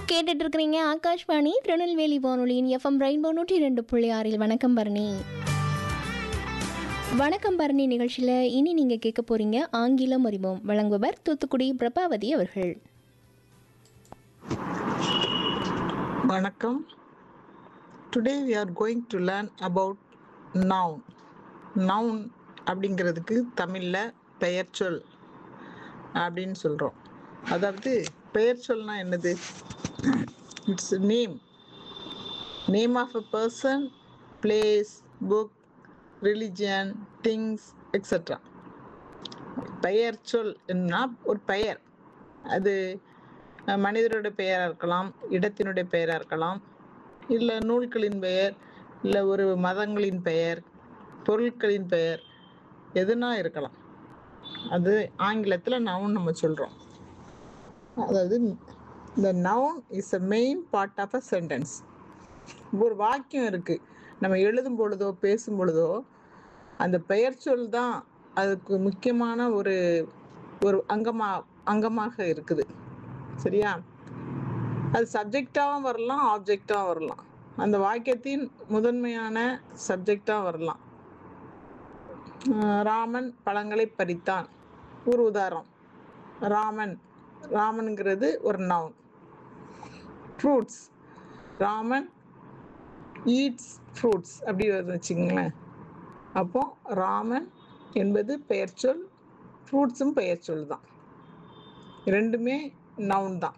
கேட்டுட்டு இருக்கிறீங்க ஆகாஷ்வாணி திருநெல்வேலி வானொலியின் எஃப்எம் ரெயின்போ நூற்றி ரெண்டு புள்ளி ஆறில் வணக்கம் பரணி வணக்கம் பரணி நிகழ்ச்சியில் இனி நீங்கள் கேட்க போறீங்க ஆங்கிலம் அறிவோம் வழங்குபவர் தூத்துக்குடி பிரபாவதி அவர்கள் வணக்கம் today we are going to learn about noun noun அப்படிங்கிறதுக்கு தமிழில் பெயர் சொல் அப்படின்னு சொல்கிறோம் அதாவது பெயர் சொல்னா என்னது it's name name of a person place book religion things extra பெயர் சொல் என்ன ஒரு பெயர் அது அஹ், மனிதருடைய பெயராக இருக்கலாம் இடத்தினுடைய பெயராக இருக்கலாம் இல்லை நூல்களின் பெயர் இல்லை ஒரு மதங்களின் பெயர் பொருட்களின் பெயர் எதுனா இருக்கலாம் அது ஆங்கிலத்தில் நவுன் நம்ம சொல்கிறோம் அதாவது இந்த noun is a main part of a sentence ஒரு வாக்கியம் இருக்குது நம்ம எழுதும் பொழுதோ பேசும் பொழுதோ அந்த பெயர் சொல் தான் அதுக்கு முக்கியமான ஒரு ஒரு அங்கமா அங்கமாக இருக்குது சரியா அது சப்ஜெக்டாகவும் வரலாம் ஆப்ஜெக்டாகவும் வரலாம் அந்த வாக்கியத்தின் முதன்மையான சப்ஜெக்டாக வரலாம் அஹ் ராமன் பழங்களை பறித்தான் ஒரு உதாரணம் ராமன் ராமனுங்கிறது ஒரு noun fruits Raman eats fruits அப்படி வருது வச்சுங்களேன் அப்போ ராமன் என்பது பெயர்ச்சொல் ஃப்ரூட்ஸும் பெயர்ச்சொல் தான் ரெண்டுமே நவுன் தான்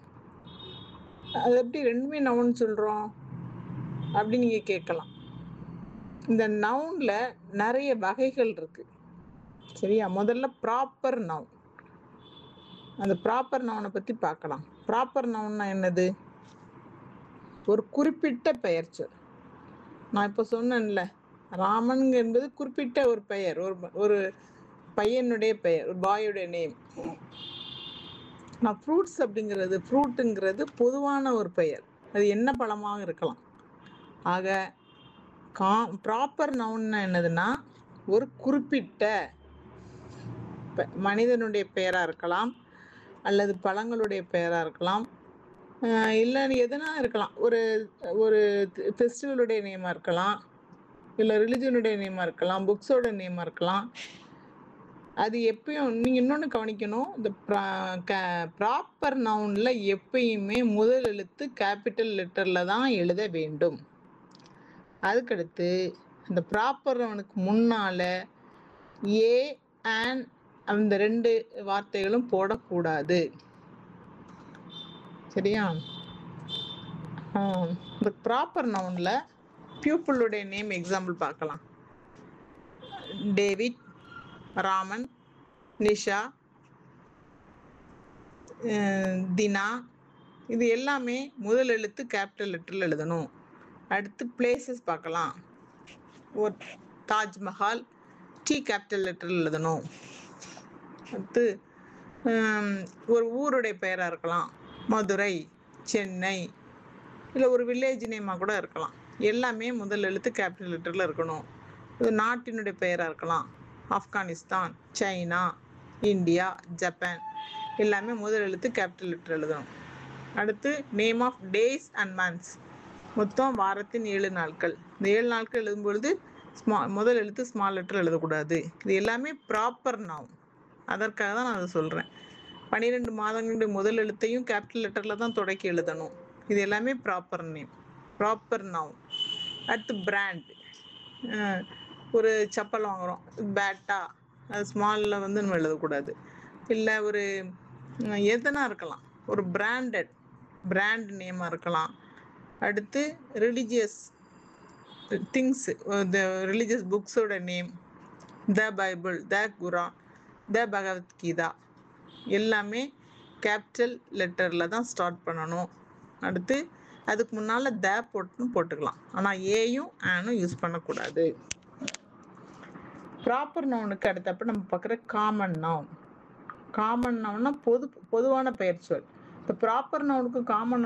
அது எப்படி ரெண்டுமே நவுன் சொல்கிறோம் அப்படி நீங்கள் கேட்கலாம் இந்த நவுனில் நிறைய வகைகள் இருக்கு சரியா முதல்ல ப்ராப்பர் நவுன் அந்த ப்ராப்பர் நவுனை பற்றி பார்க்கலாம் ப்ராப்பர் நவுன்னா என்னது ஒரு குறிப்பிட்ட பெயர் சொல் நான் இப்போ சொன்னேன்ல ராமன் என்பது குறிப்பிட்ட ஒரு பெயர் ஒரு ஒரு பையனுடைய பெயர் ஒரு பாயுடைய நேம் நான் ஃப்ரூட்ஸ் அப்படிங்கிறது ஃப்ரூட்டுங்கிறது பொதுவான ஒரு பெயர் அது என்ன பழமாக இருக்கலாம் ஆக கா ப்ராப்பர் நவுன்னா என்னதுன்னா ஒரு குறிப்பிட்ட ப- மனிதனுடைய பெயராக இருக்கலாம் அல்லது பழங்களுடைய பெயராக இருக்கலாம் ஆஹ் இல்லை எதுனா இருக்கலாம் ஒரு ஒரு ஃபெஸ்டிவலுடைய நேமாக இருக்கலாம் இல்லை ரிலிஜனுடைய நேமாக இருக்கலாம் புக்ஸோட நேமாக இருக்கலாம் அது எப்பயும் நீங்கள் இன்னொன்று கவனிக்கணும் இந்த ப்ராப்பர் நவுனில் எப்பயுமே முதல் எழுத்து கேபிட்டல் லெட்டரில் தான் எழுத வேண்டும் அதுக்கடுத்து அந்த ப்ராப்பர் நவுனுக்கு முன்னால் ஏ அண்ட் அந்த ரெண்டு வார்த்தைகளும் போடக்கூடாது சரியா ஆம், இந்த ப்ராப்பர் நவுனில் பியூப்பிளுடைய நேம் எக்ஸாம்பிள் பார்க்கலாம் டேவிட் ராமன் நிஷா அஹ், தினா இது எல்லாமே முதல் எழுத்து கேபிட்டல் லெட்டரில் எழுதணும் அடுத்து பிளேசஸ் பார்க்கலாம் ஒரு தாஜ்மஹால் டி கேபிட்டல் லெட்டரில் எழுதணும் அடுத்து ஹம், ஒரு ஊருடைய பெயராக இருக்கலாம் மதுரை சென்னை இல்லை ஒரு வில்லேஜ் நேமாக கூட இருக்கலாம் எல்லாமே முதல் எழுத்து கேபிட்டல் லெட்டரில் இருக்கணும் இது நாட்டினுடைய பெயராக இருக்கலாம் ஆப்கானிஸ்தான் சைனா இந்தியா ஜப்பான் எல்லாமே முதல் எழுத்து கேபிட்டல் லெட்டர் எழுதணும் அடுத்து name of days and months மொத்தம் வாரத்தின் ஏழு நாட்கள் இந்த ஏழு நாட்கள் எழுதும் பொழுது ஸ்மா முதல் எழுத்து ஸ்மால் லெட்டர் எழுதக்கூடாது இது எல்லாமே ப்ராப்பர் நவுன் அதற்காக தான் நான் அதை சொல்கிறேன் பன்னிரெண்டு மாதங்களுடைய முதல் எழுத்தையும் கேபிட்டல் லெட்டரில் தான் தொடக்கி எழுதணும் இது எல்லாமே ப்ராப்பர் நேம் ப்ராப்பர் நவுன் அடுத்து பிராண்ட் ஒரு செப்பல் வாங்குகிறோம் பேட்டா அது ஸ்மாலில் வந்து நம்ம எழுதக்கூடாது இல்லை ஒரு உம், எதுனா இருக்கலாம் ஒரு பிராண்டட் பிராண்ட் நேமாக இருக்கலாம் அடுத்து ரிலிஜியஸ் திங்ஸ் த ரிலீஜியஸ் புக்ஸோட name the Bible the Quran the Bhagavad Gita எல்லாமே கேபிட்டல் லெட்டரில் தான் ஸ்டார்ட் பண்ணணும் அடுத்து அதுக்கு முன்னால் த போட்டு போட்டுக்கலாம் ஆனால் ஏயும் ஆனும் யூஸ் பண்ணக்கூடாது ப்ராப்பர் நவுனுக்கு அடுத்தப்ப நம்ம பார்க்குற காமன் நவுன் காமன் நவுன்னா பொது பொதுவான பெயர் சொல் இப்போ ப்ராப்பர் நவுனுக்கும் காமன்